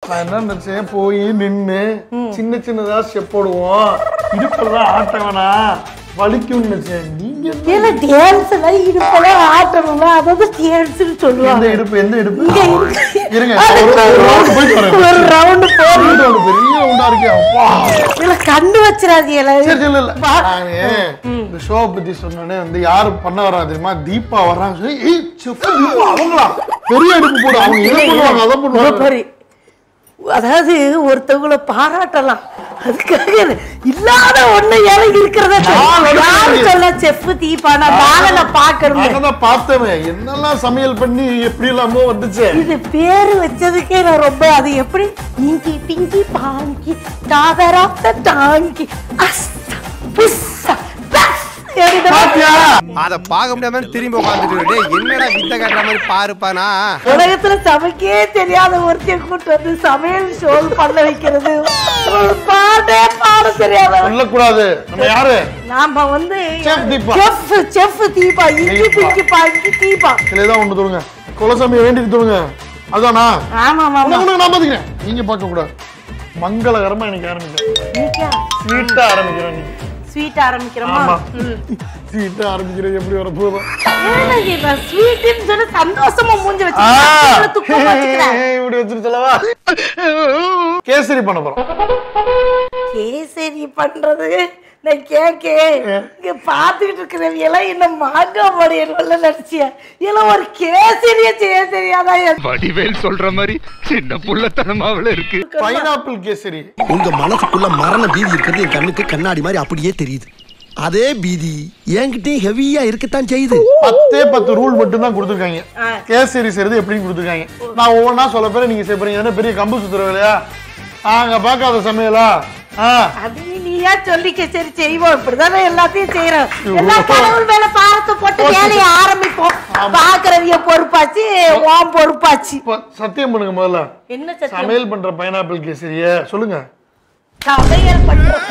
நான் என்ன நினைச்சேன் போய் நின்னு சின்ன சின்னதா ஸ்டெப் போடுவோம் இடுப்பெல்லாம் ஆட்ட வேணாம் வலிக்கும் நினைச்சேன் நீங்க என்ன- இல்ல டான்ஸ் எல்லாம் இடுப்பெல்லாம் ஆட்டணும்ல அதாவது டான்ஸ்னு எந்த சொல்லுவாங்க இடுப்பு எந்த இடுப்பு இங்க இருக்கு. இருங்க அது ஒரு ஒரு round போயிட்டு வரேன் ஒரு ரவுண்ட் போ வீடு ஒரு பெரிய ரவுண்டா இருக்கே அப்பா இல்ல கண்டு வச்சிடாதீங்களா சரி சரி இல்ல வா. நானு இந்த ஷோ பத்தி சொன்னோடனே வந்து யாரு பண்ண வரா தெரியுமா தீபா வர்றாங்க சொல்லி ஏய் செஃப் தீபா அவங்களா பெரிய அடுப்பு போடு அவங்க இதை பண்ணுவாங்க அதை இங்க பண்ணுவாங்க பாரு. அதாவது ஒருத்தவங்கள பாராட்டலாம் அதுக்காக இல்லாத ஒண்ணு எனக்கு இருக்கிறத நான் நடுவுல யாரு இருக்கேன். சொல்ல செஃப் தீபானா நாங்க நான் பாக்கணும் நாங்க தான் பார்த்தவன் என்னெல்லாம் சமையல் பண்ணி எப்படி இல்லாமோ வந்துச்சு இது பேரு வச்சதுக்கே நான் ரொம்ப அது எப்படி இங்கி பிங்கி பாங்கி டாகராத்த டாங்கி அஸ்ஸா புஸ்ஸா பஸ் எனக்கு பாத்தியா அத பார்க்க முடியாம திரும்பி உட்காந்துட்டு டேய் என்னடா வித்த காட்டுற மாதிரி பாருப்பானா உலகத்துல சமைக்கே தெரியாத ஒருத்தைய கூட்டு வந்து சமையல் ஷோ பண்ண வைக்கிறது ஒரு பாட்டே பாட தெரியாத சொல்லக்கூடாது நம்ம யாரு நாம வந்து Chef Deepa. Chef chef Deepa inky Deepa. Pinki பாங்கி Deepa இதுலதான் ஒண்ணு சொல்லுங்க குலசாமி வேண்டிட்டு சொல்லுங்க அதானா ஆமா ஆமா உனக்கு உனக்கு நான் பாத்துக்கிறேன் நீங்க பார்க்க கூடாது மங்களகரமா எனக்கு ஆரம்பிக்கிறேன் ஸ்வீட்டா ஆரம்பிக்கிறேன் இன்னைக்கு ஸ்வீட் ஆரம்பிக்கிறோமா ஆமா ம். ஸ்வீட்டா ஆரம்பிக்கிறது எப்படி வர போதும் ஏன்னா நான் ஸ்வீட்னு சொல்லி சந்தோஷமா மூஞ்சி வச்சு ஆ. சாப்பிட்டு துக்கம் வச்சுக்கிறேன் இப்படி வச்சுட்டு சொல்லவா கேசரி பண்ண போறோம் கேசரி பண்றது நான் கேக்க இங்க பாத்துக்கிட்டு இருக்கிறவங்க எல்லாம் என்ன மாங்காய் மடியல்ல நினைச்சிய எல்லாம் ஒரு கேசரிய செய்ய தெரியாதா என் வடிவேல் சொல்ற மாதிரி சின்ன புள்ளத்தனமாவில இருக்கு பைனாப்பிள் கேசரி உங்க மனசுக்குள்ள மரண பீதி இருக்கிறது என் கண்ணுக்கு கண்ணாடி மாதிரி அப்படியே தெரியுது அதே பீதி என்கிட்டயும் ஹெவியா இருக்கத்தான் செய்யுது பத்தே பத்து ரூல் மட்டும் தான் கொடுத்துருக்காங்க ஆ. கேசரி செய்யறது எப்படின்னு கொடுத்துருக்காங்க நான் ஒவ்வொன்றா சொல்ல பேர நீங்க செய்ய போறீங்க என்ன பெரிய கம்பு சுத்துற வேலையா நாங்க பார்க்காத சமையலா ஆ அது நீயா சொல்லிக்க சரி செய்வோம் இப்படிதானே எல்லாத்தையும் செய்யறோம் எல்லா கடவுள் மேல பாரத்தை போட்டு வேலையை ஆரம்பிப்போம் பாக்குறவிய பொறுப்பாச்சு ஓம் பொறுப்பாச்சு இப்ப சத்தியம் பண்ணுங்க முதல்ல என்ன சத்தியம் சமையல் பண்ற பைனாப்பிள் கேசரிய சொல்லுங்க சமையல் பண்றோம்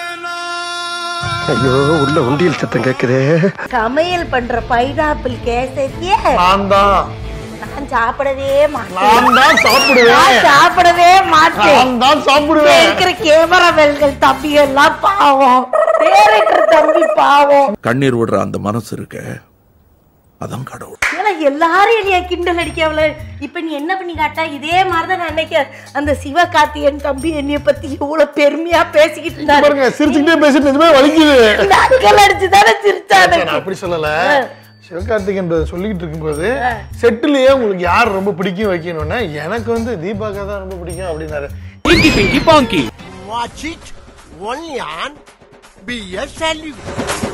ஐயோ உள்ள உண்டியல் சத்தம் கேக்குதே சமையல் பண்ற பைனாப்பிள் கேசரிய நான் தான் நான் சாப்பிடவே மாட்டேன் நான் தான் நான் சாப்பிடுவேன் சாப்பிடவே மாட்டேன் நான் தான் இங்க சாப்பிடுவேன் இருக்கிற கேமராமேன்கள் தம்பிகள் எல்லாம் பாவம் டேரக்டர் தம்பி பாவம் கண்ணீர் விடுற அந்த மனசு இருக்க அதான் கடவுள் ஏன்னா எல்லாரும் என்னைய கிண்டல் அடிக்கவல இப்ப நீ என்ன பண்ணி காட்டா இதே மாதிரிதான் நான் அன்னைக்கு அந்த சிவகார்த்தியன் தம்பி என்னைய பத்தி இவ்வளவு பெருமையா பேசிக்கிட்டு இருந்தாரு பாருங்க சிரிச்சுக்கிட்டே பேசிட்டு நிஜமே வலிக்குது நக்கல் அடிச்சு தானே சிரிச்சானு நான் அப்படி சொல்லல சிவகார்த்திகன் சொல்லிக்கிட்டு இருக்கும்போது செட்டிலேயே உங்களுக்கு யார் ரொம்ப பிடிக்கும் வைக்கணும்னா எனக்கு வந்து தீபாக்கா தான் ரொம்ப பிடிக்கும் அப்படின்னாரு pinky pinky ponky watch it only on P S